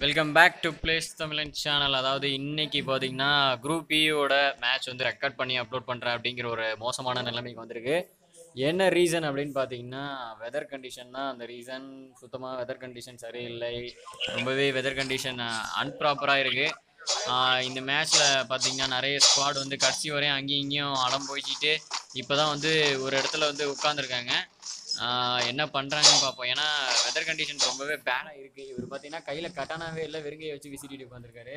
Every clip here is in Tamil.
Welcome back to Blaze Tamizhan channel அதாவது இன்னைக்கு பார்த்தீங்கன்னா குரூப் யோட மேட்ச் வந்து ரெக்கார்ட் பண்ணி அப்லோட் பண்ணுறேன் அப்படிங்கிற ஒரு மோசமான நிலைமைக்கு வந்திருக்கு என்ன ரீசன் அப்படின்னு பார்த்தீங்கன்னா வெதர் கண்டிஷன் தான் அந்த ரீசன் சுத்தமாக வெதர் கண்டிஷன் சரியில்லை ரொம்பவே வெதர் கண்டிஷன் அன்ப்ராப்பராக இருக்குது இந்த மேட்ச்சில் பார்த்தீங்கன்னா நிறைய ஸ்குவாட் வந்து கடைசி வரையும் அங்கேயும் இங்கேயும் அடம் போய்ச்சிட்டு இப்போ தான் வந்து ஒரு இடத்துல வந்து உட்காந்துருக்காங்க என்ன பண்ணுறாங்கன்னு பார்ப்போம் ஏன்னா வெதர் கண்டிஷன் ரொம்பவே பேடாக இருக்குது இவர் பார்த்தீங்கன்னா கையில் கட்டானாவே இல்லை வெறுங்கையை வச்சு விசிட்டிட்டு உட்காந்துருக்காரு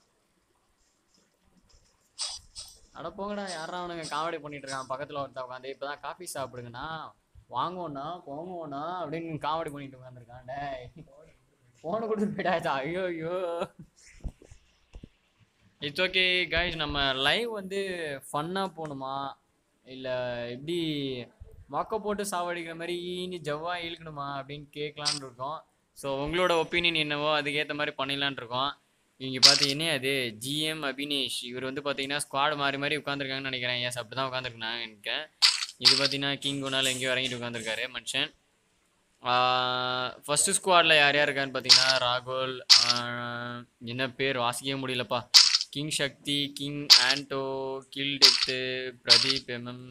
அட போங்கடா யாரா அவனுங்க காமெடி பண்ணிட்டு இருக்கான் பக்கத்தில் ஒருத்தன் உட்காந்து இப்போ தான் காஃபி சாப்பிடுங்கண்ணா வாங்குவோண்ணா போங்குவோண்ணா அப்படின்னு காமெடி பண்ணிட்டு உட்காந்துருக்கான் டேய் ஃபோனை கொடுத்து போயிட்டாச்சா ஐயோ ஐயோ இட்ஸ் ஓகே கைஸ் நம்ம லைவ் வந்து ஃபன்னாக போகணுமா இல்லை எப்படி மொக்க போட்டு சாவடிக்கிற மாதிரி ஈனி ஜவ்வா இழுக்கணுமா அப்படின்னு கேட்கலான்னு இருக்கோம் ஸோ உங்களோட ஒப்பீனியன் என்னவோ அதுக்கேற்ற மாதிரி பண்ணிடலான் இருக்கோம் இங்கே பார்த்தீங்கன்னா அது ஜிஎம் அபினேஷ் இவர் வந்து பார்த்தீங்கன்னா ஸ்குவாட் மாறி மாறி உட்காந்துருக்காங்கன்னு நினைக்கிறேன் எஸ் அப்படி தான் உட்காந்துருக்காங்க எனக்கு இது பார்த்தீங்கன்னா கிங் குணால் எங்கேயோ இறங்கிட்டு உட்காந்துருக்காரு மனுஷன் ஃபஸ்ட்டு ஸ்குவாடில் யார் யார் இருக்கான்னு பார்த்தீங்கன்னா ராகுல் ஆஹ் என்ன பேர் வாசிக்கவே முடியலப்பா king Sakthi king Anto kill death Pradeep MM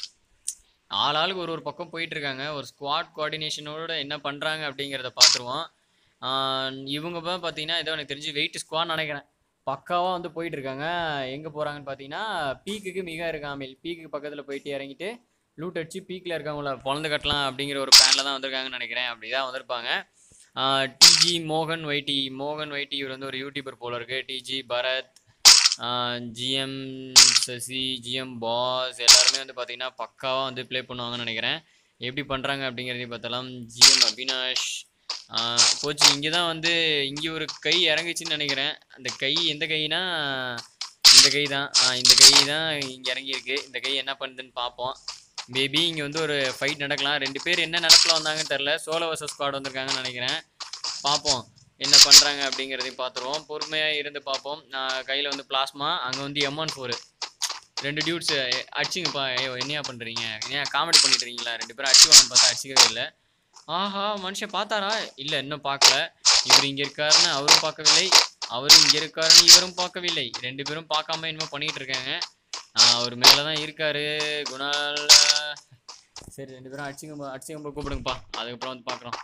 ஆள் ஆளுக்கு ஒரு ஒரு பக்கம் போயிட்டு இருக்காங்க ஒரு ஸ்குவாட் கோஆர்டினேஷனோட என்ன பண்ணுறாங்க அப்படிங்கிறத பார்த்துருவோம் ஆஹ் இவங்க தான் பார்த்தீங்கன்னா ஏதோ எனக்கு தெரிஞ்சு வெயிட் ஸ்குவாட் நினைக்கிறேன் பக்காவாக வந்து போயிட்டு இருக்காங்க எங்கே போகிறாங்கன்னு பார்த்தீங்கன்னா பீக்குக்கு மிக இருக்காமல் பீக்குக்கு பக்கத்தில் போயிட்டு இறங்கிட்டு லூட் அடிச்சு பீக்கில் இருக்கவங்கள பொழந்து கட்டலாம் அப்படிங்கிற ஒரு பிளானில் தான் வந்திருக்காங்கன்னு நினைக்கிறேன் அப்படி தான் வந்திருப்பாங்க டிஜி மோகன் வைட்டி மோகன் வைட்டி இவர் வந்து ஒரு யூடியூபர் போல இருக்கு DG Bharath GM Sasi GM boss எல்லாருமே வந்து பார்த்தீங்கன்னா பக்காவாக வந்து ப்ளே பண்ணுவாங்கன்னு நினைக்கிறேன் எப்படி பண்ணுறாங்க அப்படிங்கிறதையும் பார்த்தலாம் ஜிஎம் அபினாஷ் ஆஹ் போச்சு இங்கே தான் வந்து இங்கே ஒரு கை இறங்குச்சுன்னு நினைக்கிறேன் அந்த கை எந்த கைனா இந்த கை தான் ஆஹ் இந்த கை தான் இங்கே இறங்கியிருக்கு இந்த கை என்ன பண்ணுதுன்னு பார்ப்போம் மேபி இங்கே வந்து ஒரு ஃபைட் நடக்கலாம் ரெண்டு பேர் என்ன நடப்பில் வந்தாங்கன்னு தெரில சோலோ வர்சஸ் ஸ்குவாட் வந்திருக்காங்கன்னு நினைக்கிறேன் பார்ப்போம் என்ன பண்ணுறாங்க அப்படிங்கிறதையும் பார்த்துருவோம் பொறுமையாக இருந்து பார்ப்போம் நான் கையில் வந்து பிளாஸ்மா அங்கே வந்து எம்ஒன் ஃபோரு ரெண்டு டியூட்ஸ் அடிச்சிங்கப்பா ஐயோ என்னையா பண்ணுறீங்க என்னையா காமெடி பண்ணிட்டு இருக்கீங்களா ரெண்டு பேரும் அடிச்சுவாங்கன்னு பார்த்தா அடிச்சிக்கவே இல்லை ஆஹா மனுஷன் பார்த்தாரா இல்லை இன்னும் பார்க்கல இவர் இங்கே இருக்காருன்னு அவரும் பார்க்கவில்லை அவரும் இங்கே இருக்காருன்னு இவரும் பார்க்கவில்லை ரெண்டு பேரும் பார்க்காம என்னமோ பண்ணிட்டு இருக்காங்க ஆஹ் அவர் மேலே தான் இருக்காரு குணால் சரி ரெண்டு பேரும் அடிச்சுங்க அடிச்சுங்க கூப்பிடுங்கப்பா அதுக்கப்புறம் வந்து பார்க்குறோம்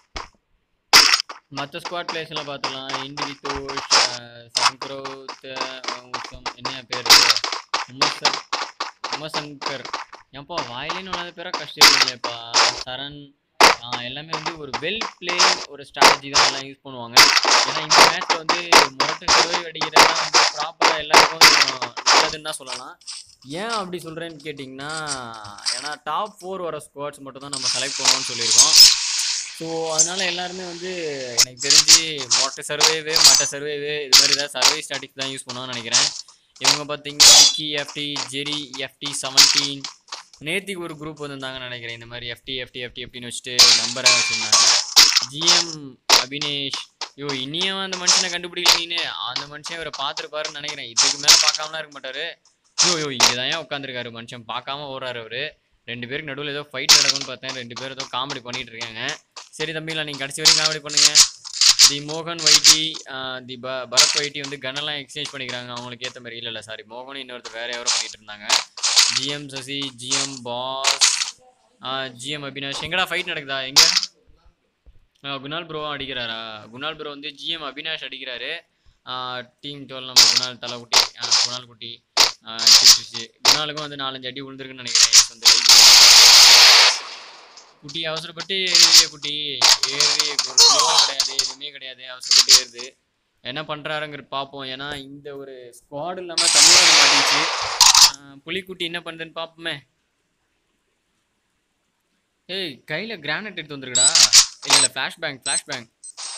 மற்ற ஸ்குவாட் பிளேஸ் எல்லாம் பார்த்துக்கலாம் இண்டிவிதோஷ் சங்கரோத் என்ன பேர் உமசர் உமசங்கர் ஏன்ப்பா வாயிலேன்னு ஒன்றாவது பேராக கஷ்டம் இல்லையப்பா சரண் ஆஹ் எல்லாமே வந்து ஒரு வெல் பிளே ஒரு ஸ்ட்ராட்டஜி தான் எல்லாம் யூஸ் பண்ணுவாங்க ஏன்னா இந்த மேட்ச்சில் வந்து முரட்டு சிறுவை அடிக்கிறதெல்லாம் வந்து ப்ராப்பராக எல்லாருக்கும் நல்லதுன்னு தான் சொல்லலாம் ஏன் அப்படி சொல்கிறேன்னு கேட்டிங்கன்னா ஏன்னா டாப் ஃபோர் வர ஸ்குவாட்ஸ் மட்டும் தான் நம்ம செலக்ட் பண்ணுவோம்னு சொல்லியிருக்கோம் ஸோ அதனால எல்லாருமே வந்து எனக்கு தெரிஞ்சு மொட்டை சர்வேவு மற்ற சர்வேவு இது மாதிரி ஏதாவது சர்வே ஸ்டாட்டிக்ஸ் தான் யூஸ் பண்ணுவாங்கன்னு நினைக்கிறேன் இவங்க பார்த்தீங்கன்னா Vicky FT Jerry FT seventeen நேத்திக்கு ஒரு குரூப் வந்திருந்தாங்கன்னு நினைக்கிறேன் இந்த மாதிரி எஃப்டி எஃப்டி எஃப்டி எஃப்டின்னு வச்சுட்டு நம்பரை வச்சுருந்தாங்க ஜிஎம் அபினேஷ் ஐயோ இனியும் அந்த மனுஷனை கண்டுபிடிக்கல நீனு அந்த மனுஷன் இவரை பார்த்துருப்பாருன்னு நினைக்கிறேன் இதுக்கு மேலே பார்க்காமலாம் இருக்க மாட்டாரு ஐயோ ஐயோ இங்கே தான் ஏன் உட்காந்துருக்காரு மனுஷன் பார்க்காம ஓடுறாரு அவரு ரெண்டு பேருக்கு நடுவில் ஏதோ ஃபைட் நடக்கும்னு பார்த்தேன் ரெண்டு பேரும் ஏதோ காமெடி பண்ணிட்டு இருக்காங்க சரி தம்பிங்களா நீங்கள் கடைசி வரைக்கும் காமெடி பண்ணுங்க தி மோகன் வைட்டி தி ப பரத் வைட்டி வந்து கன்னெல்லாம் எக்ஸ்சேஞ்ச் பண்ணிக்கிறாங்க அவங்களுக்கு ஏற்ற மாதிரி இல்லை இல்லை சாரி மோகன் இன்னொருத்தர் வேற யாரோ பண்ணிட்டு இருந்தாங்க GM Sasi GM boss GM Abhinash எங்கடா ஃபைட் நடக்குதா எங்க ஆ, குணால் ப்ரோவும் அடிக்கிறாரா குணால் ப்ரோ வந்து ஜிஎம் அபினாஷ் அடிக்கிறாரு டீம் டுவெல் நம்ம குணால் தலைக்குட்டி ஆ, குணால் குட்டி ஆ, அடிச்சிருச்சு குணாலுக்கும் வந்து நாலஞ்சு அடி விழுந்திருக்குன்னு நினைக்கிறேன் yes, வந்து right. குட்டி அவசரப்பட்டு ஏறிய குட்டி ஏறி ஒரு blow கிடையாது எதுவுமே கிடையாது அவசரப்பட்டு ஏறுது என்ன பண்ணுறாருங்கிறது பார்ப்போம் ஏன்னா இந்த ஒரு ஸ்குவாட் இல்லாமல் தனியாக மாட்டிச்சு புலிக்குட்டி என்ன பண்ணுதுன்னு பார்ப்போமே ஏய் கையில் கிரானைட் எடுத்து வந்துருக்குடா இல்லை இல்லை ஃப்ளாஷ் பேங்க் ஃப்ளாஷ் பேங்க்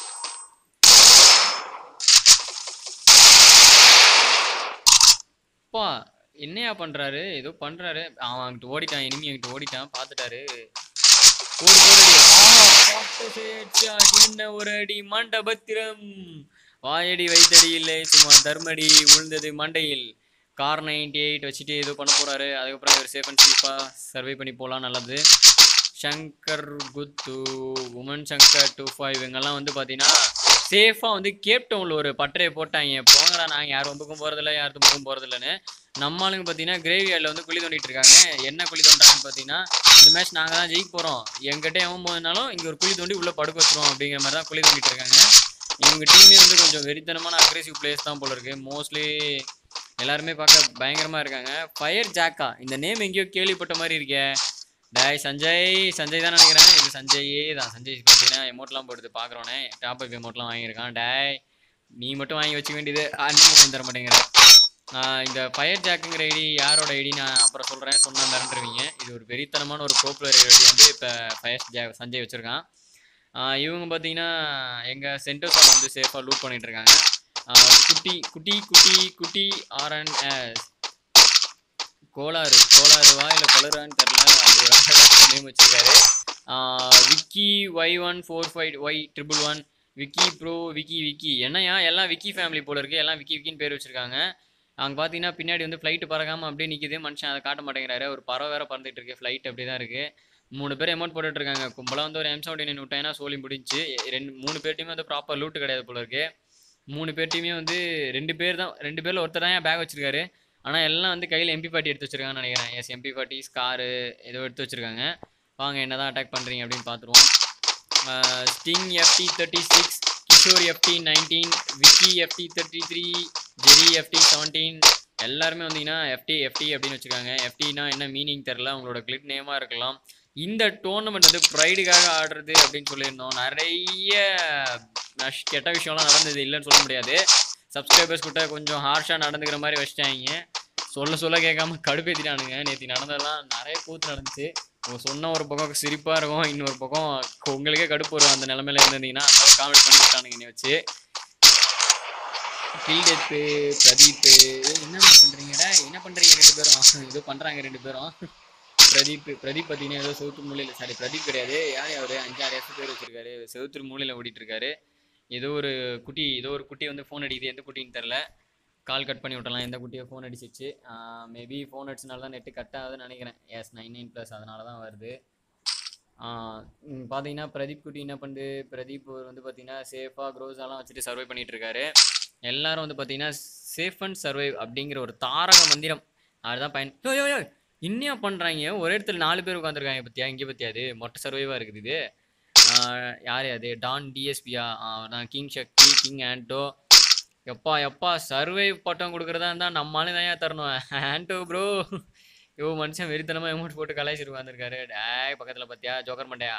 அப்பா என்னையா பண்றாரு ஏதோ பண்றாரு அவன் அங்கிட்டு ஓடிட்டான் இனிமே அங்கிட்டு ஓடிட்டான் பார்த்துட்டாரு ஓடி போறடி ஆஹா பார்த்த headshot. என்ன ஒரு அடி மண்டபத்திரம் வாயடி வைத்தடி இல்லை சும்மா தர்மடி விழுந்தது மண்டையில் கார் நைன்டி எயிட் வச்சுட்டு ஏதோ பண்ண போறாரு அதுக்கப்புறம் இவர் சேஃப் அண்ட் சேஃபாக சர்வே பண்ணி போகலாம் நல்லது சங்கர் குத்து உமன் சங்கர் டூ ஃபைவ் இவங்கெல்லாம் வந்து பார்த்தீங்கன்னா சேஃபாக வந்து கேப் டவுனில் ஒரு பட்டறையை போட்டாங்க போங்கடா நாங்கள் யார் ஒம்புக்கும் போகிறதில்ல யார் தும்புக்கும் போகிறதில்லன்னு நம்ம ஆளுங்க பார்த்தீங்கன்னா கிரேவியார்டில் வந்து குழி தோண்டிட்டு இருக்காங்க என்ன குழி தோண்டுறாங்கன்னு பார்த்தீங்கன்னா இந்த மேட்ச் நாங்கள் தான் ஜெயிக்க போகிறோம் எங்கிட்ட எவன் போதுனாலும் இங்கே ஒரு குழி தோண்டி உள்ளே படுக்க வச்சிரும் அப்படிங்கிற மாதிரி தான் குழி தோண்டிட்டு இருக்காங்க இவங்க டீமே வந்து கொஞ்சம் வெறித்தனமான அக்ரெசிவ் பிளேயர்ஸ் தான் போல இருக்கு மோஸ்ட்லி எல்லாருமே பார்க்க பயங்கரமாக இருக்காங்க ஃபயர் ஜாக்கா இந்த நேம் எங்கேயோ கேள்விப்பட்ட மாதிரி இருக்கே டேய் சஞ்சய் சஞ்சய் தான் நினைக்கிறேன் இது சஞ்சயே தான் சஞ்சய் பார்த்தீங்கன்னா எமௌண்ட்லாம் போட்டு பார்க்குறோன்னே டாப் அப் எமௌண்ட்லாம் வாங்கியிருக்கான் டேய் நீ மட்டும் வாங்கி வச்சுக்க வேண்டியது அண்ணன் வாங்கி தர மாட்டேங்கிற ஆஹ் இந்த ஃபயர் ஜாக்குங்கிற ஐடி யாரோட ஐடி நான் அப்புறம் சொல்கிறேன் சொன்னால் மிரண்டுருவீங்க இது ஒரு வெறித்தனமான ஒரு ப்ரோப்ளர் ஐடி வந்து இப்போ ஃபயர் ஜா சஞ்சய் வச்சுருக்கான் இவங்க பார்த்தீங்கன்னா எங்கள் சென்டோஸால் வந்து சேஃபாக லூட் பண்ணிட்டு இருக்காங்க ஆஹ் குட்டி குட்டி குட்டி குட்டி ஆர்என் கோளாறு கோளாறுவா இல்லை கொளரான்னு தெரில அது ஒரு நேம் வச்சிருக்காரு ஆஹ் Vicky Y one four five Y triple one Vicky bro Vicky Vicky என்னையா எல்லாம் விக்கி ஃபேமிலி போல இருக்கு எல்லாம் விக்கி விக்கின்னு பேர் வச்சிருக்காங்க அங்கே பார்த்தீங்கன்னா பின்னாடி வந்து ஃப்ளைட்டு பறக்காமல் அப்படியே நிற்கிது மனுஷன் அதை காட்ட மாட்டேங்கிறாரு ஒரு பறவை வேற பறந்துட்டு இருக்கு ஃப்ளைட் அப்படி தான் இருக்கு மூணு பேர் அமௌண்ட் போட்டுட்டு இருக்காங்க கும்பலாக வந்து ஒரு எம் செவன்டி நைன் விட்டாங்கன்னா சோலி முடிஞ்சு ரெண்டு மூணு பேர்ட்டையுமே வந்து ப்ராப்பர் லூட்டு கிடையாது போல இருக்கு மூணு பேர்ட்டையுமே வந்து ரெண்டு பேர் தான் ரெண்டு பேரில் ஒருத்தர் தான் பேக் வச்சிருக்காரு ஆனால் எல்லாம் வந்து கையில் எம்பி பாட்டி எடுத்து வச்சிருக்காங்கன்னு நினைக்கிறேன் எஸ் எம்பி பாட்டி ஸ்காரு ஏதோ எடுத்து வச்சிருக்காங்க வாங்க என்னதான் அட்டாக் பண்ணுறீங்க அப்படின்னு பார்த்துருவோம் sting FT thirty six Kishore FT nineteen Vicky FT thirty three Jerry FT seventeen எல்லாருமே வந்தீங்கன்னா எஃப்டி எஃப்டி அப்படின்னு வச்சுருக்காங்க எஃப்டினா என்ன மீனிங் தெரில உங்களோட கிளிப் நேமாக இருக்கலாம் இந்த டோர்னமெண்ட் வந்து ப்ரைடுக்காக ஆடுறது அப்படின்னு சொல்லியிருந்தோம் நிறைய நஷ் கெட்ட விஷயம்லாம் நடந்தது இல்லைன்னு சொல்ல முடியாது சப்ஸ்கிரைபர்ஸ் கிட்ட கொஞ்சம் ஹார்ஷாக நடந்துக்கிற மாதிரி வச்சிட்டாங்க சொல்ல சொல்ல கேட்காம கடுப்பேத்திட்டானுங்க நேற்று நடந்ததெல்லாம் நிறைய கூத்து நடந்துச்சு அவங்க சொன்ன ஒரு பக்கம் சிரிப்பாக இருக்கும் இன்னொரு பக்கம் உங்களுக்கே கடுப்பு வரும் அந்த நிலமையில இருந்தீங்கன்னா அந்த காமெடி பண்ணி விட்டானுங்க என்னை வச்சு கில்டெத்து பிரதீப் என்ன பண்ணுறீங்கடா என்ன பண்ணுறீங்க ரெண்டு பேரும் ஏதோ பண்ணுறாங்க ரெண்டு பேரும் பிரதீப் பிரதீப் பார்த்தீங்கன்னா ஏதோ செவுத்து மூலையில் சாரி பிரதீப் கிடையாது யார் அவரு அஞ்சாறு எஸ் பேர் வச்சிருக்காரு செவுத்து மூலையில் ஓடிட்டு இருக்காரு ஏதோ ஒரு குட்டி ஏதோ ஒரு குட்டி வந்து ஃபோன் அடிக்குது எந்த குட்டின்னு தெரில கால் கட் பண்ணி விட்டலாம் எந்த குட்டியோ ஃபோன் அடிச்சிச்சு மேபி ஃபோன் அடிச்சனால தான் நெட்டு கட் ஆகுதுன்னு நினைக்கிறேன் எஸ் நைன் நைன் ப்ளஸ் அதனால தான் வருது ஆஹ் உம் பார்த்தீங்கன்னா பிரதீப் குட்டி என்ன பண்ணுது பிரதீப் வந்து பார்த்தீங்கன்னா சேஃபாக க்ரோஸாலாம் வச்சுட்டு சர்வை பண்ணிட்டு இருக்காரு எல்லாரும் வந்து பார்த்தீங்கன்னா சேஃப் அண்ட் சர்வைவ் அப்படிங்கிற ஒரு தாரக மந்திரம் அதுதான் பயன் யோ யோ யோ இன்னும் பண்ணுறாங்க ஒரே இடத்துல நாலு பேர் உட்காந்துருக்காங்க பத்தியா இங்கே பத்தியா அது மொட்டை சர்வைவாக இருக்குது இது ஆஹ் யார் அது டான் டிஎஸ்பியா நான் கிங் சக்தி கிங் ஆண்டோ எப்பா எப்பா சர்வைவ் பட்டம் கொடுக்குறதா இருந்தால் நம்மளாலே தான் ஏன் தரணும் ஆண்டோ ப்ரோ யோ மனுஷன் வெறித்தனமாக அமௌண்ட் போட்டு கலாய்ச்சிட்டு உட்காந்துருக்காரு டேய் பக்கத்தில் பார்த்தியா ஜோக்கர் மண்டையா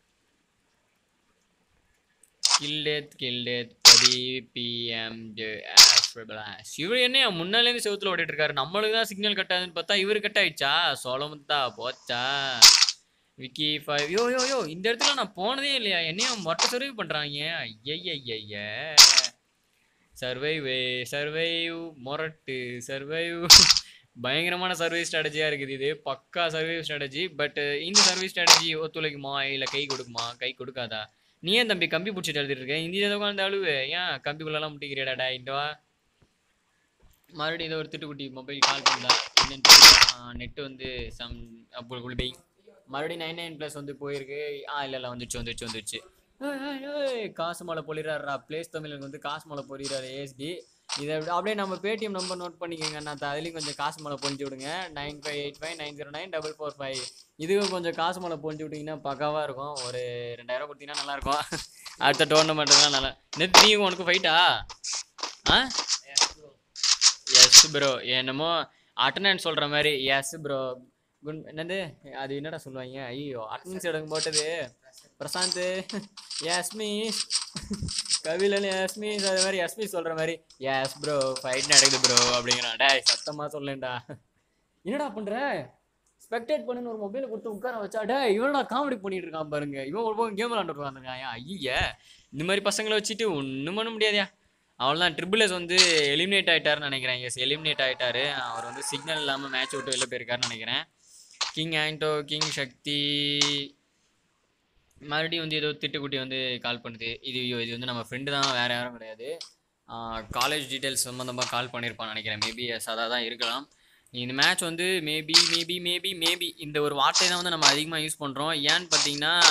கில்டேத் கில்டேத் படி பிஎம் இவர் என்ன முன்னாலேருந்து செவுத்துல ஓடிட்டு இருக்காரு நம்மளுக்கு தான் சிக்னல் கட் ஆகுதுன்னு பார்த்தா இவர் கட் ஆயிடுச்சா சோளமுத்தா போச்சா விக்கி ஃபைவ் யோ யோ யோ இந்த இடத்துல நான் போனதே இல்லையா என்னையும் மொட்டை சர்வை பண்ணுறாங்க ஐயய்ய சர்வைவு சர்வைவ் மொரட்டு சர்வைவ் பயங்கரமான சர்வீஸ் ஸ்ட்ராட்டஜியாக இருக்குது இது பக்கா சர்வீஸ் ஸ்ட்ராட்டஜி பட் இந்த சர்வீஸ் ஸ்ட்ராட்டஜி ஒத்துழைக்குமா இல்லை கை கொடுக்குமா கை கொடுக்காதா நீ ஏன் தம்பி கம்பி பிடிச்சிட்டு எழுதிட்டு இருக்க இந்தியில உட்காந்து அழுவு ஏன் கம்பிக்குள்ளெல்லாம் முட்டிக்கிறியாடா இந்த வா மறுபடியும் ஏதோ ஒரு திட்டுக்குட்டி மொபைல் கால் பண்ணா என்னன்னு தெரியல நெட்டு வந்து சம் அப்போ குளிபை மறுபடியும் நைன் நைன் ப்ளஸ் வந்து போயிருக்கு ஆ இல்லை இல்லை வந்துச்சு வந்துச்சு வந்துச்சு ஏய், ஏய், ஏய், காசு மலை பொழிறாரா பிளேஸ் தமிழுக்கு வந்து காசு மலை பொழிறாரு ஏஎஸ்டி இதை அப்படி- அப்படியே நம்ம பேடிஎம் நம்பர் நோட் பண்ணிக்கோங்க நான் அதுலேயும் கொஞ்சம் காசு மலை பொழிஞ்சு விடுங்க nine five eight five nine zero nine double four five இதுவும் கொஞ்சம் காசு மலை பொழிஞ்சு விட்டிங்கன்னா பக்காவாக இருக்கும் ஒரு ரெண்டாயிரம் கொடுத்தீங்கன்னா நல்லாயிருக்கும் அடுத்த டோர்னமெண்ட்டுலாம் நல்லா நேற்று நீ உனக்கு ஃபைட்டா ஆ எஸ் ப்ரோ என்னமோ அட்டண்டன்ஸ் சொல்கிற மாதிரி எஸ் ப்ரோ குட் என்னது அது என்னடா சொல்லுவாங்க ஐயோ அட்டண்டன்ஸ் எடுக்கும் போட்டது பிரசாந்த் யாஸ்மி கபிலன் யாஸ்மி அது மாதிரி யாஸ்மி சொல்கிற மாதிரி எஸ் ப்ரோ ஃபைட் நடக்குது ப்ரோ அப்படிங்கிறான் டேய் சத்தமாக சொல்லேன்டா என்னடா பண்ணுற ஸ்பெக்டேட் பண்ணுன்னு ஒரு மொபைலை கொடுத்து உட்கார வச்சா டே இவனடா காமெடி பண்ணிட்டு இருக்கான் பாருங்க இவன் ஒரு பக்கம் கேம் விளாண்டு உட்காந்துருக்கான் ஐய இந்த மாதிரி பசங்களை வச்சுட்டு ஒன்றும் பண்ண முடியாதுயா அவ்வளோதான் ட்ரிபிள் எஸ் வந்து எலிமினேட் ஆயிட்டாருன்னு நினைக்கிறேன் எஸ் எலிமினேட் ஆயிட்டாரு அவர் வந்து சிக்னல் இல்லாமல் மேட்ச் விட்டு வெளில போயிருக்காருன்னு நினைக்கிறேன் கிங் ஆண்டோ கிங் சக்தி மறுபடியும் வந்து ஏதோ திட்டுக்குட்டி வந்து கால் பண்ணுது இது ஐயோ, இது வந்து நம்ம ஃப்ரெண்டு தான் வேறு யாரும் கிடையாது காலேஜ் டீட்டெயில்ஸ் சம்மந்தமாக கால் பண்ணியிருப்பான்னு நினைக்கிறேன் மேபி எஸ் அதாக தான் இருக்கலாம் இந்த மேட்ச் வந்து மேபி மேபி மேபி மேபி இந்த ஒரு வார்த்தை தான் வந்து நம்ம அதிகமாக யூஸ் பண்ணுறோம் ஏன்னு பார்த்தீங்கன்னா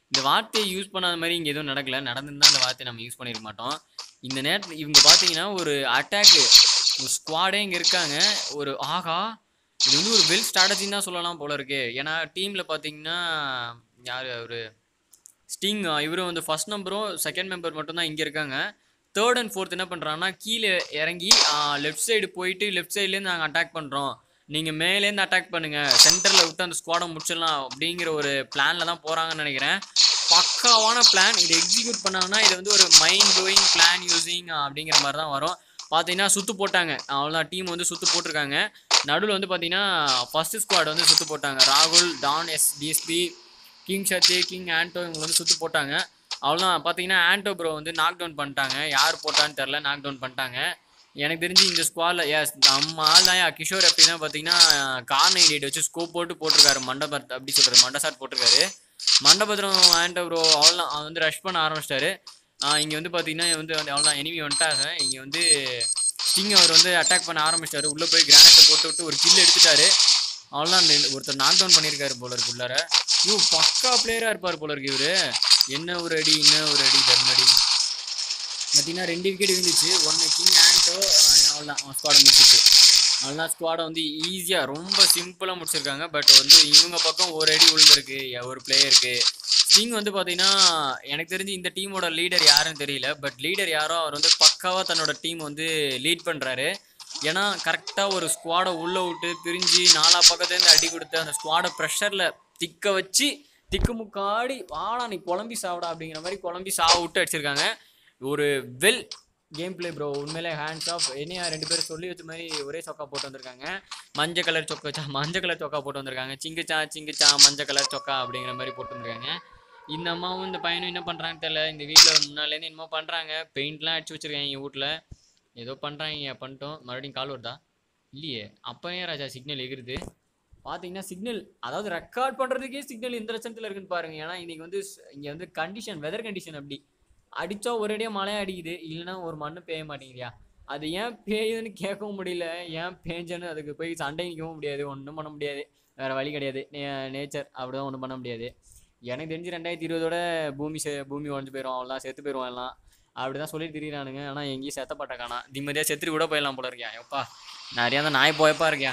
இந்த வார்த்தையை யூஸ் பண்ணாத மாதிரி இங்கே எதுவும் நடக்கல நடந்திருந்தா அந்த வார்த்தையை நம்ம யூஸ் பண்ணிருக்க மாட்டோம் இந்த நேரத்தில் இவங்க பார்த்தீங்கன்னா ஒரு அட்டாக்கு ஒரு ஸ்குவாடே இங்கே இருக்காங்க ஒரு ஆகா இது வந்து ஒரு வெல் ஸ்ட்ராட்டஜின்னு தான் சொல்லலாம் போல இருக்கு ஏன்னா டீமில் பார்த்தீங்கன்னா யார் அவர் ஸ்டிங் இவரும் வந்து ஃபர்ஸ்ட் நம்பரும் செகண்ட் மெம்பர் மட்டும்தான் இங்கே இருக்காங்க தேர்ட் அண்ட் ஃபோர்த் என்ன பண்ணுறாங்கன்னா கீழே இறங்கி லெஃப்ட் சைடு போயிட்டு லெஃப்ட் சைட்லேருந்து நாங்கள் அட்டாக் பண்ணுறோம் நீங்கள் மேலேருந்து அட்டாக் பண்ணுங்கள் சென்டரில் விட்டு அந்த ஸ்குவாடை முடிச்சிடலாம் அப்படிங்கிற ஒரு பிளானில் தான் போகிறாங்கன்னு நினைக்கிறேன் பக்காவான பிளான் இதை எக்ஸிக்யூட் பண்ணாங்கன்னா இது வந்து ஒரு மைண்ட் ப்ளோயிங் பிளான் யூஸிங் அப்படிங்கிற மாதிரி தான் வரும் பார்த்தீங்கன்னா சுத்து போட்டாங்க அவ்வளோதான் டீம் வந்து சுத்து போட்டிருக்காங்க நடுவில் வந்து பார்த்தீங்கன்னா ஃபர்ஸ்ட் ஸ்குவாட் வந்து சுத்து போட்டாங்க ராகுல் Don S DSP king Sakthi king Anto இவங்க வந்து சுத்து போட்டாங்க அவ்வளோதான் பார்த்தீங்கன்னா ஆண்டோ ப்ரோ வந்து நாக் டவுன் பண்ணிட்டாங்க யார் போட்டான்னு தெரில நாக் டவுன் பண்ணிட்டாங்க எனக்கு தெரிஞ்சு இந்த ஸ்குவாடில் எஸ் நம்ம ஆள் தான் கிஷோர் எப்படின்னா பார்த்தீங்கன்னா கார் நைன் எயிட் வச்சு ஸ்கோப் போட்டு போட்டிருக்காரு மண்டபத் அப்படி சொல்கிறது மண்டசாட் போட்டிருக்காரு மண்டபத்திரம் ஆண்டோ ப்ரோ அவ்வளோதான் அவன் வந்து ரஷ் பண்ண ஆரம்பிச்சிட்டாரு இங்கே வந்து பார்த்தீங்கன்னா வந்து அவ்வளோதான் எனிமி வந்துட்டாங்க இங்கே வந்து ஸ்டிங் அவர் வந்து அட்டாக் பண்ண ஆரம்பிச்சிட்டாரு உள்ளே போய் கிரானைட்டை போட்டு விட்டு ஒரு கில் எடுத்துட்டாரு அவ்வளோதான் அந்த ஒருத்தர் நாக் டவுன் பண்ணியிருக்காரு போல இருக்கு உள்ளார ஐயோ பக்கா பிளேயராக இருப்பார் போல இருக்கு இவரு என்ன ஒரு அடி என்ன ஒரு அடி தர்மடி பார்த்தீங்கன்னா ரெண்டு விக்கெட் விழுந்துச்சு ஒன்று கிங் ஆண்டோ அவ்வளோதான் அவன் ஸ்குவாடை முடிச்சிச்சு அவ்வளோதான் ஸ்குவாடை வந்து ஈஸியாக ரொம்ப சிம்பிளாக முடிச்சிருக்காங்க பட் வந்து இவங்க பக்கம் ஒரு அடி விழுந்திருக்கு ஒரு பிளேயருக்கு ஸ்டிங் வந்து பார்த்தீங்கன்னா எனக்கு தெரிஞ்சு இந்த டீமோட லீடர் யாருன்னு தெரியல பட் லீடர் யாரோ அவர் வந்து பக்காவாக தன்னோட டீம் வந்து லீட் பண்ணுறாரு ஏன்னா கரெக்டாக ஒரு ஸ்குவாடை உள்ளே விட்டு பிரிஞ்சு நாலா பக்கத்துலேருந்து அடி கொடுத்து அந்த ஸ்குவாடை ப்ரெஷரில் திக்க வச்சு திக்கு முக்காடி வாடா நீ குழம்பி சாப்பிடா அப்படிங்கிற மாதிரி குழம்பி சாவ விட்டு அடிச்சிருக்காங்க ஒரு வெல் கேம் பிளே ப்ரோ உண்மையிலே ஹேண்ட்ஸ் ஆஃப் என்னையா ரெண்டு பேரும் சொல்லி வச்ச மாதிரி ஒரே சொக்கா போட்டு வந்திருக்காங்க மஞ்சள் கலர் சொக்கா சா மஞ்சள் கலர் சொக்கா போட்டு வந்திருக்காங்க சிங்குச்சா சிங்குச்சா மஞ்சள் கலர் சொக்கா அப்படிங்கிற மாதிரி போட்டு வந்திருக்காங்க இந்த அம்மாவும் இந்த பையனும் என்ன பண்ணுறாங்கன்னு தெரியல இந்த வீட்டில் முன்னாலேருந்து என்னமோ பண்ணுறாங்க பெயிண்ட்லாம் அடிச்சு வச்சிருக்காங்க எங்கள் வீட்டில் ஏதோ பண்ணுறாங்க பண்ணிட்டோம் மறுபடியும் கால் வருதா இல்லையே அப்போ ஏன் ராஜா சிக்னல் எகிருது பார்த்தீங்கன்னா சிக்னல் அதாவது ரெக்கார்ட் பண்ணுறதுக்கே சிக்னல் இந்த லட்சத்தில் இருக்குன்னு பாருங்க ஏன்னா இன்னைக்கு வந்து இங்கே வந்து கண்டிஷன் வெதர் கண்டிஷன் அப்படி அடித்தா ஒரேடியாக மழையாக அடிக்குது இல்லைன்னா ஒரு மண்ணு பெய்ய மாட்டேங்குதியா அது ஏன் பெய்யுதுன்னு கேட்கவும் முடியல ஏன் பேஞ்சன்னு அதுக்கு போய் சண்டை நிற்கவும் முடியாது ஒன்றும் பண்ண முடியாது வேறு வழி கிடையாது நேச்சர் அப்படிதான் ஒன்றும் பண்ண முடியாது எனக்கு தெரிஞ்சு ரெண்டாயிரத்தி இருபதோட பூமி செ பூமி உடஞ்சு போயிடும் அவ்வளோதான் செத்து போயிடுவோம் எல்லாம் அப்படி தான் சொல்லிட்டு திரியிறானுங்க ஆனால் எங்கேயும் செத்தப்பட்ட காணா நிம்மதியாக செத்துட்டு கூட போயிடலாம் போல இருக்கியா எப்பா நிறையா அந்த நாய் போயப்பா இருக்கியா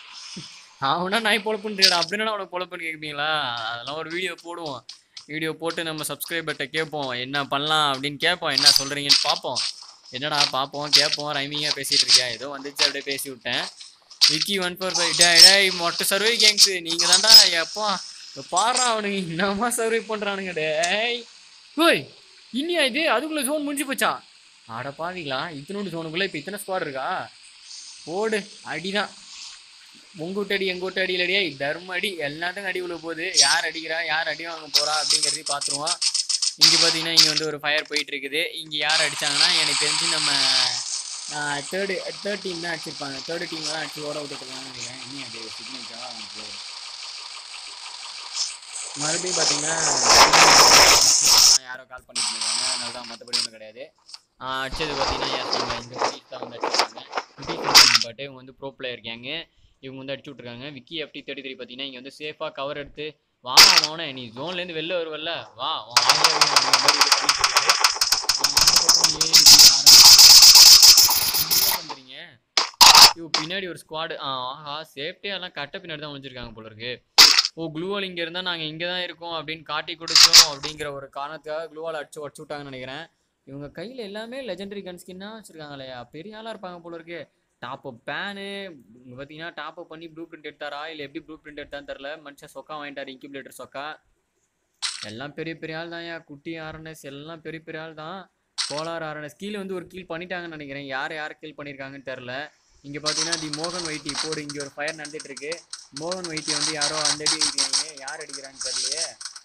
அவனா நாய் பொழப்புன்றா அப்படின்னா அவனை பொழப்புன்னு கேட்குறீங்களா அதெல்லாம் ஒரு வீடியோ போடுவோம் வீடியோ போட்டு நம்ம சப்ஸ்கிரைபர்கிட்ட கேட்போம் என்ன பண்ணலாம் அப்படின்னு கேட்போம் என்ன சொல்கிறீங்கன்னு பார்ப்போம் என்னடா பார்ப்போம் கேட்போம் ரைமிங்காக பேசிகிட்டு இருக்கியா ஏதோ வந்துச்சு அப்படியே பேசி விட்டேன் விக்கி ஒன் ஃபோர் ஃபைவ் டே டேய் மொட்டை சர்வே கேங்ஸு நீங்கள் தான்டா எப்போ பாடுறா அவனுங்க என்னம்மா சர்வே பண்ணுறானுங்க டேய் ஓய் இன்னியா இது அதுக்குள்ளே ஜோன் முடிஞ்சு போச்சா ஆட பாவீங்களா இத்தனோண்டு ஜோனுக்குள்ளே இப்போ இத்தனை ஸ்குவாட் இருக்கா போடு அடிதான் உங்க வீட்டு அடி எங்க வீட்டு அடியில் அடியே தர்ம அடி எல்லாத்துக்கும் அடி விழ போகுது யார் அடிக்கிறா யார் அடி வாங்க போறா அப்படிங்கிறதையும் பார்த்துருவோம் இங்கே பார்த்தீங்கன்னா இங்கே வந்து ஒரு ஃபயர் போயிட்டு இருக்குது இங்கே யார் அடிச்சாங்கன்னா எனக்கு தெரிஞ்சு நம்ம தேர்டு தேர்ட் டீம் தான் அடிச்சிருப்பாங்க தேர்டு டீம் தான் அடிச்சு ஓட விட்டுருக்காங்கன்னு நினைக்கிறேன் இன்னும் அது சிக்னேச்சா அவனுக்கு மறுபடியும் பார்த்தீங்கன்னா யாரோ கால் பண்ணிட்டு இருக்காங்க அதனால தான் மற்றபடி ஒன்றும் கிடையாது ஆஹ் அடிச்சது பார்த்தீங்கன்னா yes, நம்ம இந்த குட்டீஸ் தான் வந்து அடிச்சிருக்காங்க குட்டீஸ் பட் இவங்க வந்து ப்ரோ பிளேயர் கேங்கு இவங்க வந்து அடிச்சு விட்ருக்காங்க விக்கி எஃப்டி தேர்ட்டி த்ரீ பார்த்தீங்கன்னா இங்கே வந்து சேஃபாக கவர் எடுத்து வா மோனே நீ ஜோன்லேருந்து வெளில வருவல்ல வா உன் ஆளே வேணும் அப்படிங்கிற மாதிரி இது பண்ணிட்டு இருக்காரு அவன் அந்த பக்கம் ஏறி இப்படி ஆரம்பிச்சு, என்ன பண்றீங்க ஐயோ பின்னாடி ஒரு ஸ்குவாடு ஆஹா சேஃப்டியாக எல்லாம் கட்ட பின்னாடி தான் ஒழிஞ்சிருக்காங்க போல இருக்கு ஓ க்ளூவால் இங்கே இருந்தால் நாங்கள் இங்கே தான் இருக்கோம் அப்படின்னு காட்டி கொடுத்தோம் அப்படிங்கிற ஒரு காரணத்துக்காக க்ளூவால் அடிச்சு உடச்சு விட்டாங்கன்னு நினைக்கிறேன் இவங்க கையில் எல்லாமே லெஜெண்டரி கன் ஸ்கின்னாக வச்சுருக்காங்க இல்லையா பெரிய ஆளாக இருப்பாங்க போல இருக்கு டாப் அப் பேனு இங்கே பார்த்தீங்கன்னா டாப் அப் பண்ணி ப்ளூ பிரிண்ட் எடுத்தாரா இல்லை எப்படி ப்ளூ பிரிண்ட் எடுத்தான்னு தெரில மனுஷன் சொக்கா வாங்கிட்டார் இன்குபேட்டர் சொக்கா எல்லாம் பெரிய பெரிய ஆள் தான் குட்டி ஆர்என்எஸ் எல்லாம் பெரிய பெரிய ஆள் தான் கோலார் ஆர்என்எஸ் கீழே வந்து ஒரு கீல் பண்ணிட்டாங்கன்னு நினைக்கிறேன் யார் யார் கீல் பண்ணியிருக்காங்கன்னு தெரில இங்கே பார்த்தீங்கன்னா தி மோகன் வைட்டி போடு இங்கே ஒரு ஃபயர் நடந்துட்டு இருக்கு மோகன் வைட்டி வந்து யாரோ அந்த அடி அடிக்கிறாங்க யார் அடிக்கிறான்னு தெரியலையே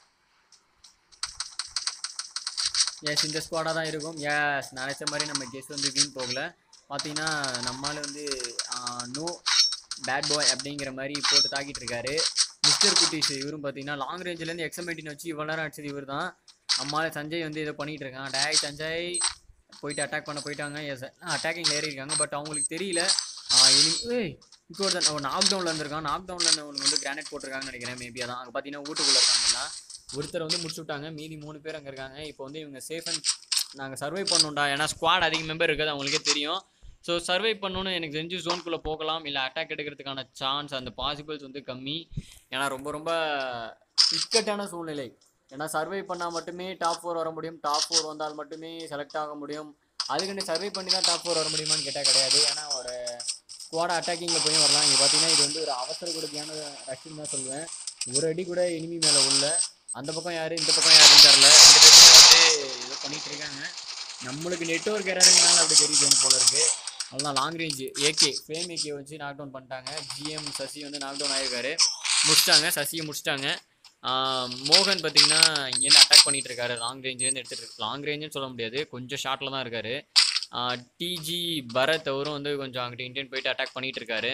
எஸ் இந்த ஸ்குவாடாக தான் இருக்கும் எஸ் நினச்ச மாதிரி நம்ம கெஸ் வந்து வீண் போகல பார்த்தீங்கன்னா நம்மளால வந்து நோ பேட் பாய் அப்படிங்கிற மாதிரி போட்டு தாக்கிட்டு இருக்காரு மிஸ்டர் குட்டீஸ் இவரும் பார்த்தீங்கன்னா லாங் ரேஞ்சிலேருந்து எக்ஸமெட்டின் வச்சு இவ்வளோ நேரம் அடிச்சது இவர் தான் அம்மால சஞ்சய் வந்து இதை பண்ணிட்டு இருக்கான் டேய் சஞ்சய் போயிட்டு அட்டாக் பண்ண போயிட்டாங்க எஸ் அட்டாக்கிங் ஏறி இருக்காங்க பட் அவங்களுக்கு தெரியல ஆஹ் இனி ஏய் இப்போ ஒருத்தன் நாக் டவுனில் இருந்திருக்கான் நாக் டவுனில் அவனுக்கு வந்து கிரானைட் போட்டிருக்காங்கன்னு நினைக்கிறேன் மேபி அதான் அங்கே பார்த்தீங்கன்னா வீட்டுக்குள்ளே இருக்காங்க எல்லாம் ஒருத்தர் வந்து முடிச்சு விட்டாங்க மீதி மூணு பேர் அங்கே இருக்காங்க இப்போ வந்து இவங்க சேஃப் அண்ட் நாங்கள் சர்வை பண்ணணும்டா ஏன்னா ஸ்குவாட் அதிக மெம்பர் இருக்குது அவங்களுக்கே தெரியும் ஸோ சர்வை பண்ணணும்னு எனக்கு தெரிஞ்சு ஜோனுக்குள்ளே போகலாம் இல்லை அட்டாக் எடுக்கிறதுக்கான சான்ஸ் அந்த பாசிபிள்ஸ் வந்து கம்மி ஏன்னா ரொம்ப ரொம்ப இக்கட்டான சூழ்நிலை ஏன்னா சர்வை பண்ணால் மட்டுமே டாப் ஃபோர் வர முடியும் டாப் ஃபோர் வந்தால் மட்டுமே செலக்ட் ஆக முடியும் அதுக்குன்னு சர்வை பண்ணி தான் டாப் ஃபோர் வர முடியுமான்னு கேட்டால் கிடையாது ஏன்னா ஒரு ஸ்குவாட் அட்டாக்கிங்கில் போய் வரலாம் இங்கே பார்த்தீங்கன்னா இது வந்து ஒரு அவசர கொடுக்கையான ரஷ்ன்னு தான் சொல்லுவேன் ஒரு அடி கூட இனிமி மேலே உள்ள அந்த பக்கம் யார் இந்த பக்கம் யாருன்னு தெரில ரெண்டு பேருமே வந்து ஏதோ பண்ணிட்டு இருக்காங்க நம்மளுக்கு நெட்ஒர்க் எரருங்கனால அப்படி தெரியுது போல இருக்கு அவ்வளோதான் long range AK fame AK வச்சு நாக் டவுன் பண்ணிட்டாங்க ஜிஎம் சசி வந்து நாக் டவுன் ஆகிருக்காரு முடிச்சிட்டாங்க சசியை முடிச்சிட்டாங்க ஆஹ் மோகன் பார்த்தீங்கன்னா இங்கேருந்து அட்டாக் பண்ணிட்டு இருக்காரு லாங் ரேஞ்சிலேருந்து எடுத்துட்டு இருக்கு லாங் ரேஞ்சுன்னு சொல்ல முடியாது கொஞ்சம் ஷார்ட்டில் தான் இருக்காரு டிஜி பரத் அவரும் வந்து கொஞ்சம் அங்கிட்ட இந்தியன் போயிட்டு அட்டாக் பண்ணிட்டு இருக்காரு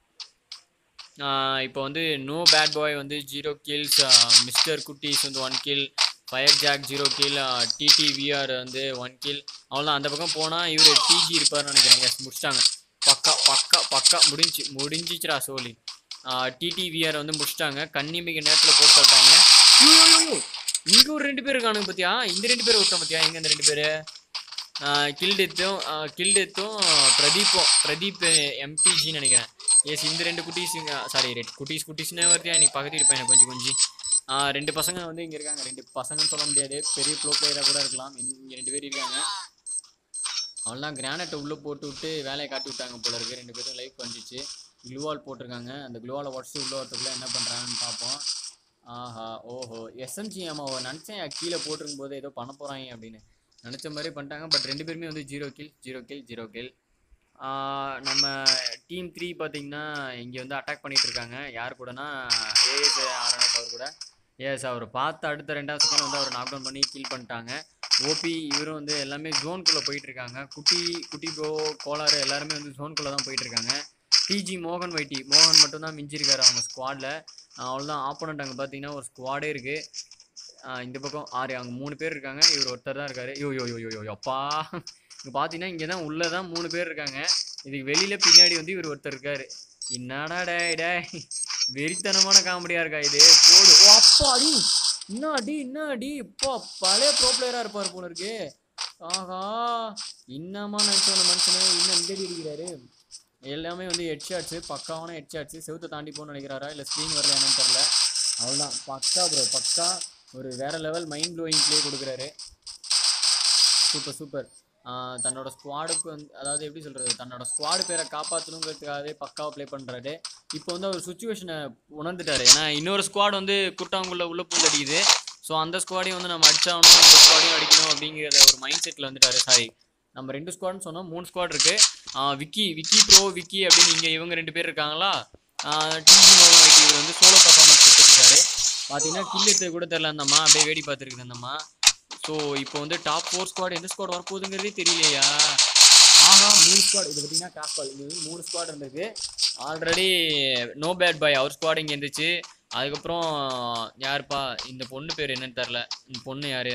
இப்போ வந்து நோ பேட் பாய் வந்து ஜீரோ கில்ஸ் மிஸ்டர் குட்டீஸ் வந்து one kill fire Jack zero kill DD VR வந்து ஒன் கில் அவ்வளோதான் அந்த பக்கம் போனால் இவர் டிஜி இருப்பார்னு நினைக்கிறேன் எஸ் முடிச்சிட்டாங்க பக்கா பக்கா பக்கா முடிஞ்சு முடிஞ்சிச்சுடா சோலி டிடிவிஆர் வந்து முடிச்சிட்டாங்க கன்னிமிக்க நேரத்தில் போட்டு விட்டாங்க இங்கே ஒரு ரெண்டு பேர் இருக்கானுங்க பார்த்தியா இந்த ரெண்டு பேர் விட்டோம் பார்த்தியா எங்கே இந்த ரெண்டு பேர் கில்டெத்தும் கில்டெத்தும் பிரதீப்பும் பிரதீப் எம்பிஜின்னு நினைக்கிறேன் எஸ் இந்த ரெண்டு குட்டீஸுங்க சாரி ரெட் குட்டீஸ் குட்டீஸ்னே வருதியா இன்னைக்கு பக்கத்து இருப்பேன் எனக்கு கொஞ்சம் கொஞ்சம் ஆ, ரெண்டு பசங்க வந்து இங்கே இருக்காங்க ரெண்டு பசங்கன்னு சொல்ல முடியாது பெரிய ப்ளோ பிளேயராக கூட இருக்கலாம் இங்கே ரெண்டு பேர் இருக்காங்க அவ்வளோதான் கிரானைட்டை உள்ளே போட்டு விட்டு வேலையை காட்டி விட்டாங்க போல இருக்கு ரெண்டு பேரும் லைஃப் வந்துச்சு க்ளூவால் போட்டிருக்காங்க அந்த க்ளூவாலை உடச்சி உள்ளே வரத்துக்குள்ளே என்ன பண்ணுறாங்கன்னு பார்ப்போம் ஆஹா ஓஹோ எஸ்எம்ஜி ஆமா ஓ நினச்சேன் கீழே போட்டிருக்கும் போது ஏதோ பண்ண போகிறாங்க அப்படின்னு நினச்ச மாதிரி பண்ணிட்டாங்க பட் ரெண்டு பேருமே வந்து zero kill zero kill zero kill நம்ம டீம் த்ரீ பார்த்தீங்கன்னா இங்கே வந்து அட்டாக் பண்ணிட்டு இருக்காங்க யார் கூடனா ஏஎஸ் ஆர்என்எஸ் அவர் கூட ஏஎஸ் அவர் பார்த்து அடுத்த ரெண்டாவது செகண்ட் வந்து அவர் நாக் டவுன் பண்ணி கில் பண்ணிட்டாங்க ஓபி இவரும் வந்து எல்லாமே ஜோனுக்குள்ளே போயிட்டு இருக்காங்க குட்டி குட்டி ப்ரோ கோளாறு எல்லாருமே வந்து ஜோனுக்குள்ளே தான் போயிட்டு இருக்காங்க டிஜி மோகன் வைட்டி மோகன் மட்டும்தான் மிஞ்சிருக்காரு அவங்க ஸ்குவாடில் அவ்வளோதான் ஆப்போனண்ட் அங்கே பார்த்தீங்கன்னா ஒரு ஸ்குவாடே இருக்குது இந்த பக்கம் ஆறு அங்கே மூணு பேர் இருக்காங்க இவர் ஒருத்தர் தான் இருக்காரு யோ யோ யோ யோ யோ அப்பா இங்கே பார்த்தீங்கன்னா இங்கே தான் உள்ளே தான் மூணு பேர் இருக்காங்க இதுக்கு வெளியில் பின்னாடி வந்து இவர் ஒருத்தர் இருக்காரு என்னடா டேய் டேய் வெறித்தனமான காமெடியாக இருக்கா இது போடு ஓ அப்பா அடி என்ன அடி என்ன அடி இப்போ பழைய ப்ரோ பிளேயராக இருப்பார் போல இருக்கு ஆஹா இன்னமா நினச்சோன மனுஷனே இன்னும் இந்த அடி அடிக்கிறாரு எல்லாமே வந்து ஹெட் ஷாட்ஸு பக்காவான ஹெட் ஷாட்ஸு செவுத்தை தாண்டி போகணும்னு நினைக்கிறாரா இல்லை ஸ்க்ரீன் வரல என்னன்னு தெரில அவ்வளோதான் பக்கா ப்ரோ பக்கா ஒரு வேற லெவல் மைண்ட் ப்ளோயிங் ப்ளே கொடுக்குறாரு சூப்பர் சூப்பர் தன்னோட ஸ்குவாடுக்கு வந்து அதாவது எப்படி சொல்கிறது தன்னோட ஸ்குவாடு பேரை காப்பாற்றணுங்கிறதுக்காகவே பக்காவாக ப்ளே பண்ணுறாரு இப்போ வந்து அவர் சுச்சுவேஷனை உணர்ந்துட்டாரு ஏன்னா இன்னொரு ஸ்குவாட் வந்து குட்டாங்குள்ள உள்ள பூந்து அடிக்குது ஸோ அந்த ஸ்குவாடையும் வந்து நம்ம அடிச்சாகணும் இந்த ஸ்குவாடையும் அடிக்கணும் அப்படிங்கிற ஒரு மைண்ட் செட்டில் வந்துட்டாரு சாரி நம்ம ரெண்டு ஸ்குவாட்னு சொன்னோம் மூணு ஸ்குவாட் இருக்கு ஆஹ் விக்கி விக்கி ப்ரோ விக்கி அப்படின்னு இங்கே இவங்க ரெண்டு பேர் இருக்காங்களா டிஜி மோகன் வைட்டி இவர் வந்து சோலோ பர்ஃபார்மன்ஸ் கொடுத்துருக்காரு பார்த்தீங்கன்னா கில்லெத்து கூட தெரில அந்தம்மா அப்படியே வேடி பார்த்துருக்குது அந்தம்மா ஸோ இப்போ வந்து டாப் ஃபோர் ஸ்குவாட் எந்த ஸ்குவாட் வரப்போகுதுங்கிறதே தெரியலையா ஆஹா மூணு ஸ்குவாட் இது பார்த்தீங்கன்னா கிராஸ் பால் இது வந்து மூணு ஸ்குவாட் இருந்திருக்கு ஆல்ரெடி நோ பேட் பாய் அவர் ஸ்குவாட் இங்கே இருந்துச்சு அதுக்கப்புறம் யாருப்பா இந்த பொண்ணு பேர் என்னன்னு தெரில இந்த பொண்ணு யாரு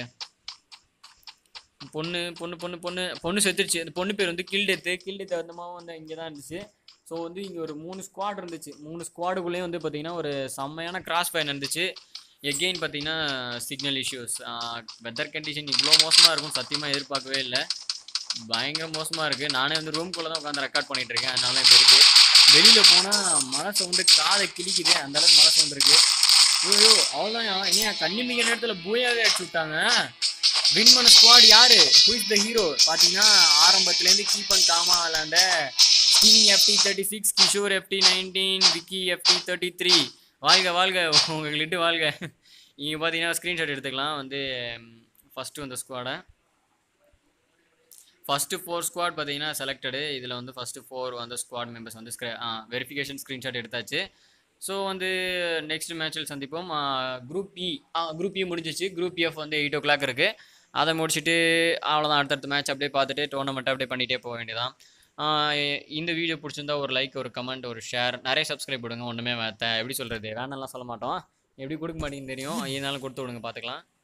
பொண்ணு பொண்ணு பொண்ணு பொண்ணு பொண்ணு செத்துருச்சு அந்த பொண்ணு பேர் வந்து கில்டெத்து கில்டெத்து வந்தமாவும் வந்து இங்கே தான் இருந்துச்சு ஸோ வந்து இங்கே ஒரு மூணு ஸ்குவாட் இருந்துச்சு மூணு ஸ்குவாடுக்குள்ளேயும் வந்து பார்த்தீங்கன்னா ஒரு செம்மையான கிராஸ் ஃபயர் இருந்துச்சு எகெயின் பார்த்தீங்கன்னா சிக்னல் இஷ்யூஸ் வெதர் கண்டிஷன் இவ்வளோ மோசமாக இருக்கும் சத்தியமாக எதிர்பார்க்கவே இல்லை பயங்கர மோசமாக இருக்குது நானே வந்து ரூம்குள்ளே தான் உட்காந்து ரெக்கார்ட் பண்ணிட்டு இருக்கேன் அதனால இப்படி இருக்குது வெளியில் போனால் மழை சவுண்டு காதை கிழிக்குது அந்த அளவுக்கு மழை சவுண்டு இருக்குது ஐயோ அவ்வளோதான் என்னையா கண்ணிமிக்க நேரத்தில் பூயாவே அடிச்சு விட்டாங்க வின் பண்ண ஸ்குவாட் யாரு ஹூ இஸ் த ஹீரோ பார்த்தீங்கன்னா ஆரம்பத்துலேருந்து கீப் அண்ட் காமா விளாண்ட king FT thirty six Kishore FT nineteen Vicky FT thirty three வாழ்க வாழ்க உங்கள்கிட்ட வாழ்க இங்கே பார்த்தீங்கன்னா ஸ்க்ரீன்ஷாட் எடுத்துக்கலாம் வந்து ஃபஸ்ட்டு வந்த ஸ்குவாடை ஃபஸ்ட்டு ஃபோர் ஸ்குவாட் பார்த்தீங்கன்னா செலக்டடு இதில் வந்து ஃபஸ்ட்டு ஃபோர் வந்து ஸ்குவாட் மெம்பர்ஸ் வந்து ஸ்க்ரே வெரிஃபிகேஷன் ஸ்க்ரீன்ஷாட் எடுத்தாச்சு ஸோ வந்து நெக்ஸ்ட் மேட்ச்சில் சந்திப்போம் குரூப் இ குரூப் இ முடிஞ்சிச்சு குரூப் எஃப் வந்து எயிட் ஓ கிளாக் இருக்குது அதை முடிச்சுட்டு அவ்வளோதான் அடுத்தடுத்த மேட்ச் அப்படியே பார்த்துட்டு டோர்னமெண்ட் அப்படியே பண்ணிகிட்டே போக வேண்டியதான் இந்த வீடியோ பிடிச்சிருந்தா ஒரு லைக் ஒரு கமெண்ட் ஒரு ஷேர் நிறைய சப்ஸ்கிரைப் கொடுங்க ஒன்றுமே வேத்த எப்படி சொல்கிறது வேணாம்லாம் சொல்ல மாட்டோம் எப்படி கொடுக்க மாட்டேங்குன்னு தெரியும் இருந்தாலும் கொடுத்து விடுங்க பார்த்துக்கலாம்